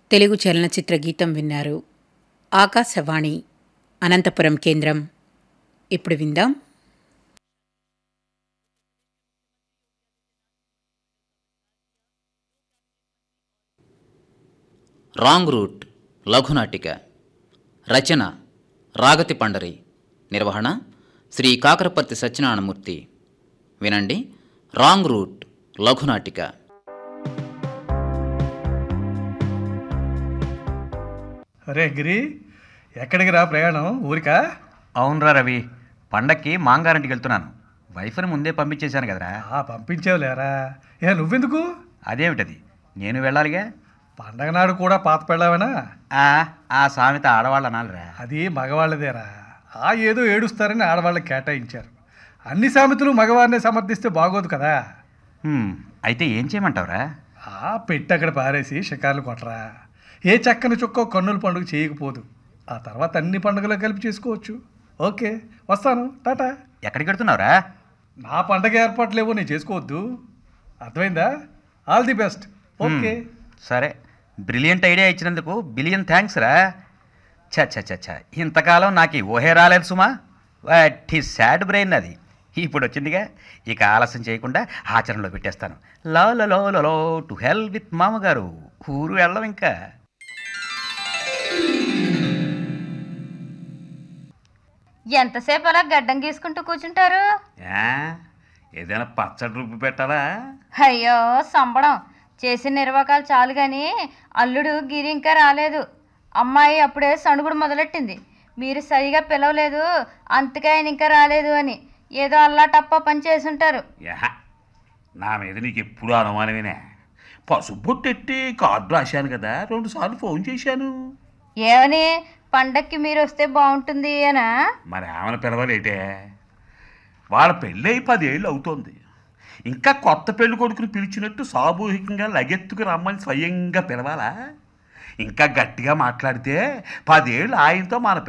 తెలుగు చలనచిత్ర గీతం విన్నారు ఆకాశవాణి అనంతపురం కేంద్రం ఇప్పుడు విందాం రాంగ్ రూట్ లఘునాటిక రచన రాగతి పండరి నిర్వహణ శ్రీ కాకరపర్తి సత్యనారాయణమూర్తి వినండి రాంగ్ రూట్ లఘునాటిక అరే గిరి ఎక్కడికి రా ప్రయాణం ఊరికా అవునరా రవి పండక్కి మాంగారింటికి వెళ్తున్నాను వైఫ్ని ముందే పంపించేశాను కదరా ఆ పంపించావులేరా ఏ నువ్వెందుకు అదేమిటది నేను వెళ్ళాలిగా పండగ నాడు కూడా పాత పెళ్ళావేనా ఆ, ఆ సామెత ఆడవాళ్ళు అనాలిరా అది మగవాళ్ళదేరా ఆ ఏదో ఏడుస్తారని ఆడవాళ్ళకి కేటాయించారు అన్ని సామెతలు మగవారినే సమర్థిస్తే బాగోదు కదా హ్మ్, అయితే ఏం చేయమంటావురా ఆ పెట్టి అక్కడ పారేసి షికార్లు కొట్టరా ఏ చక్కని చుక్క కన్నుల పండుగ చేయకపోదు ఆ తర్వాత అన్ని పండుగలు కలిపి చేసుకోవచ్చు ఓకే వస్తాను టాటా ఎక్కడికి వెళ్తున్నావురా నా పండగ ఏర్పాట్లేవో నేను చేసుకోవద్దు అర్థమైందా ఆల్ ది బెస్ట్ ఓకే సరే బ్రిలియంట్ ఐడియా ఇచ్చినందుకు బిలియన్ థ్యాంక్స్ రా చ చ చ చ ఇంతకాలం నాకు ఈ ఊహే రాలేదు సుమా వాటి సాడ్ బ్రెయిన్ అది ఇప్పుడు వచ్చిందిగా ఇక ఆలస్యం చేయకుండా ఆచరణలో పెట్టేస్తాను లో లో లో లో లో టు హెల్ విత్ మామగారు ఊరు వెళ్ళం ఇంకా ఎంతసేపు అలా గడ్డం గీసుకుంటూ కూర్చుంటారు ఏ? ఏదైనా పచ్చడి రుబ్బి పెట్టాలా అయ్యో సంబడం చేసిన నిర్వాకాలు చాలు గాని అల్లుడు గిరి ఇంకా రాలేదు అమ్మాయి అప్పుడే సణుగుడు మొదలెట్టింది మీరు సరిగా పిలవలేదు అందుకే ఆయన ఇంకా రాలేదు అని ఏదో అల్లా టప్ప పని చేసుంటారు యహ నా మీద నీకు ఎప్పుడు అనుమానమేనే పసుబొట్టెట్టి కార్డు రాశాను కదా రెండు సార్లు ఫోన్ చేశాను ఏమని పండక్కి మీరు వస్తే బాగుంటుంది అనా మరి ఆమెను పిలవలేటే వాళ్ళ పెళ్ళై పదేళ్ళు అవుతోంది ఇంకా కొత్త పెళ్లి కొడుకుని పిలిచినట్టు సామూహికంగా లగెత్తుకు రమ్మని స్వయంగా పిలవాలా ఇంకా గట్టిగా మాట్లాడితే పదేళ్ళు ఆయనతో మన